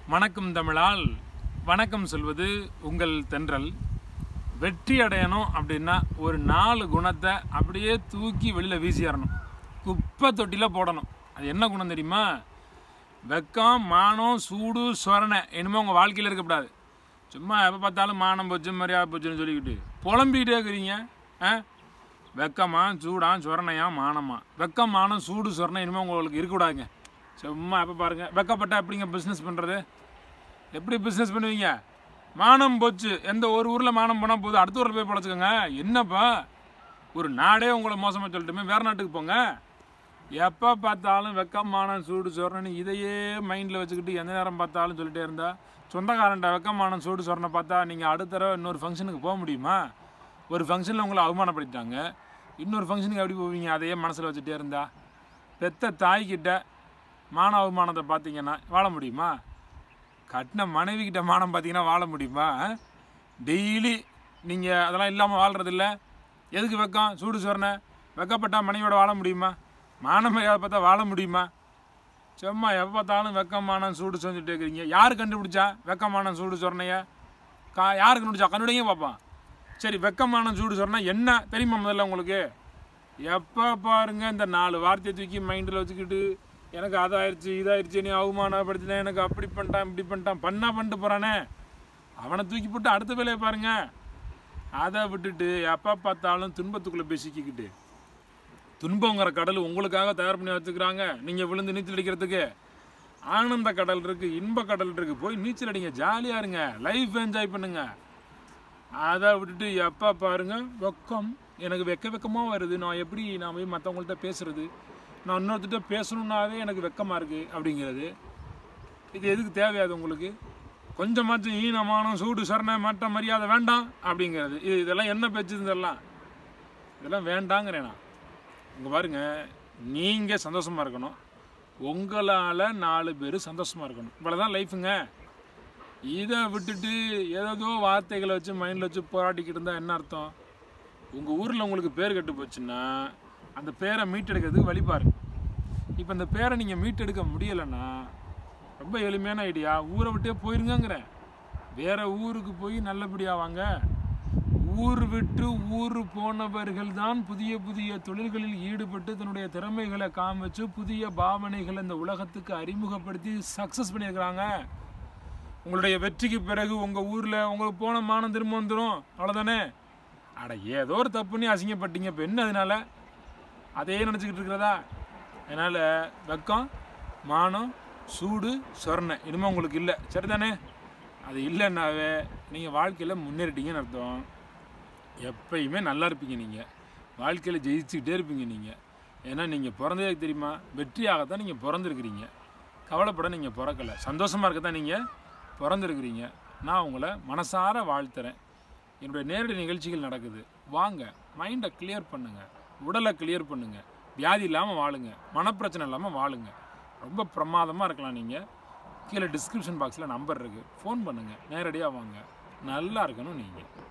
வணக்கம் தமிழால் வணக்கம் சொல்வது உங்கள் தென்றல் வெற்றி அடையணும் அப்படின்னா ஒரு நாலு குணத்தை அப்படியே தூக்கி வெளியில் வீசிடணும் குப்பை தொட்டியில் போடணும் அது என்ன குணம் தெரியுமா வெக்கம் மானம் சூடு சொரணை இனிமேல் உங்கள் வாழ்க்கையில் இருக்கக்கூடாது சும்மா எப்போ பார்த்தாலும் மானம் போச்சு மரியாதை போச்சுன்னு சொல்லிக்கிட்டு புலம்பிக்கிட்டே இருக்கிறீங்க ஆ வெக்கமா சூடா சொரணையா மானமா வெக்கம் மானம் சூடு சொரணை இனிமேல் உங்களுக்கு இருக்கக்கூடாதுங்க சும்மா எப்போ பாருங்க வெக்கப்பட்டா எப்படிங்க பிஸ்னஸ் பண்ணுறது எப்படி பிஸ்னஸ் பண்ணுவீங்க மானம் போச்சு எந்த ஒரு ஊரில் மானம் போனால் போதும் அடுத்த ஊரில் போய் பொழைச்சிக்கோங்க என்னப்பா ஒரு நாடே உங்களை மோசமாக சொல்லட்டுமே வேறு நாட்டுக்கு போங்க எப்போ பார்த்தாலும் வெக்கம் மானம் சூடு சொரணன்னு இதையே மைண்டில் வச்சுக்கிட்டு எந்த நேரம் பார்த்தாலும் சொல்லிட்டே இருந்தா சொந்தக்காரன்ட்ட வெக்கம் மானம் சூடு சொரணை பார்த்தா நீங்கள் அடுத்த தடவை இன்னொரு ஃபங்க்ஷனுக்கு போக முடியுமா ஒரு ஃபங்க்ஷனில் உங்களை அவமானப்படுத்திட்டாங்க இன்னொரு ஃபங்க்ஷனுக்கு எப்படி போவீங்க அதையே மனசில் வச்சுட்டே இருந்தா பெத்த தாய்கிட்ட மான அவமானத்தை பார்த்தீங்கன்னா வாழ முடியுமா கட்டின மனைவி கிட்ட மானம் பார்த்தீங்கன்னா வாழ முடியுமா டெய்லி நீங்கள் அதெல்லாம் இல்லாமல் வாழ்கிறதில்ல எதுக்கு வெக்கம் சூடு சொரணை வெக்கப்பட்டா மனைவியோட வாழ முடியுமா மான மரியாதை பார்த்தா வாழ முடியுமா சும்மா எப்போ பார்த்தாலும் வெக்கமானம் சூடு சொல்லிட்டு இருக்கிறீங்க யார் கண்டுபிடிச்சா வெக்கமானம் சூடு சொரணைய கா யார் கண்டுபிடிச்சா கண்டுபிடிங்க பார்ப்பான் சரி வெக்கமானம் சூடு சொரணா என்ன தெரியுமா முதல்ல உங்களுக்கு எப்போ பாருங்க இந்த நாலு வார்த்தையை தூக்கி மைண்டில் வச்சுக்கிட்டு எனக்கு அதாயிருச்சு இதாயிருச்சு நீ அவமானப்படுத்தினேன் எனக்கு அப்படி பண்ணிட்டான் இப்படி பண்ணிட்டான் பண்ணா பண்ணிட்டு போகிறானே அவனை தூக்கி போட்டு அடுத்த வேலையை பாருங்க அதை விட்டுட்டு எப்போ பார்த்தாலும் துன்பத்துக்குள்ளே பேசிக்கிக்கிட்டு துன்பங்கிற கடல் உங்களுக்காக தயார் பண்ணி வச்சுக்கிறாங்க நீங்கள் விழுந்து நீச்சல் அடிக்கிறதுக்கு ஆனந்த கடல் இருக்கு இன்ப கடல் இருக்கு போய் நீச்சல் அடிங்க ஜாலியாக இருங்க லைஃப் என்ஜாய் பண்ணுங்க அதை விட்டுட்டு எப்போ பாருங்க வெக்கம் எனக்கு வெக்க வெக்கமாக வருது நான் எப்படி நான் போய் மற்றவங்கள்ட்ட பேசுறது நான் இன்னொருத்திட்ட பேசணுன்னாவே எனக்கு வெக்கமாக இருக்குது அப்படிங்கிறது இது எதுக்கு தேவையாது உங்களுக்கு கொஞ்சமாச்சும் ஈனமானம் சூடு சரணை மற்ற மரியாதை வேண்டாம் அப்படிங்கிறது இது இதெல்லாம் என்ன பேச்சு இதெல்லாம் இதெல்லாம் வேண்டாங்கிறேன் நான் இங்கே பாருங்க நீங்கள் சந்தோஷமாக இருக்கணும் உங்களால் நாலு பேர் சந்தோஷமாக இருக்கணும் இவ்வளோதான் லைஃபுங்க இதை விட்டுட்டு ஏதோ வார்த்தைகளை வச்சு மைண்டில் வச்சு போராட்டிக்கிட்டு இருந்தால் என்ன அர்த்தம் உங்கள் ஊரில் உங்களுக்கு பேர் கெட்டு போச்சுன்னா அந்த பேரை மீட்டெடுக்கிறதுக்கு வழி பாருங்க இப்போ இந்த பேரை நீங்கள் மீட்டெடுக்க முடியலைன்னா ரொம்ப எளிமையான ஐடியா ஊரை விட்டே போயிருங்கங்கிறேன் வேற ஊருக்கு போய் நல்லபடியாக வாங்க ஊர் விட்டு ஊர் போனவர்கள் தான் புதிய புதிய தொழில்களில் ஈடுபட்டு தன்னுடைய திறமைகளை காமிச்சு புதிய பாவனைகளை இந்த உலகத்துக்கு அறிமுகப்படுத்தி சக்ஸஸ் பண்ணியிருக்கிறாங்க உங்களுடைய வெற்றிக்கு பிறகு உங்கள் ஊரில் உங்களுக்கு போன மானம் திரும்ப வந்துடும் அவ்வளோதானே அட ஏதோ ஒரு தப்பு பண்ணி அசிங்கப்பட்டீங்க இப்போ என்ன அதனால அதையே நினச்சிக்கிட்டு இருக்கிறதா அதனால் வெக்கம் மானம் சூடு சொரணை இனிமேல் உங்களுக்கு இல்லை சரிதானே அது இல்லைன்னாவே நீங்கள் வாழ்க்கையில் முன்னேறிட்டீங்கன்னு அர்த்தம் எப்பயுமே நல்லா இருப்பீங்க நீங்கள் வாழ்க்கையில் ஜெயிச்சுக்கிட்டே இருப்பீங்க நீங்கள் ஏன்னா நீங்கள் பிறந்ததே தெரியுமா வெற்றியாகத்தான் நீங்கள் பிறந்திருக்கிறீங்க கவலைப்பட நீங்கள் பிறக்கலை சந்தோஷமாக இருக்க தான் நீங்கள் பிறந்திருக்கிறீங்க நான் உங்களை மனசார வாழ்த்துறேன் என்னுடைய நேரடி நிகழ்ச்சிகள் நடக்குது வாங்க மைண்டை கிளியர் பண்ணுங்கள் உடலை கிளியர் பண்ணுங்கள் வியாதி இல்லாமல் வாழுங்க மனப்பிரச்சனை இல்லாமல் வாழுங்க ரொம்ப பிரமாதமாக இருக்கலாம் நீங்கள் கீழே டிஸ்கிரிப்ஷன் பாக்ஸில் நம்பர் இருக்குது ஃபோன் பண்ணுங்கள் நேரடியாக வாங்க நல்லா இருக்கணும் நீங்கள்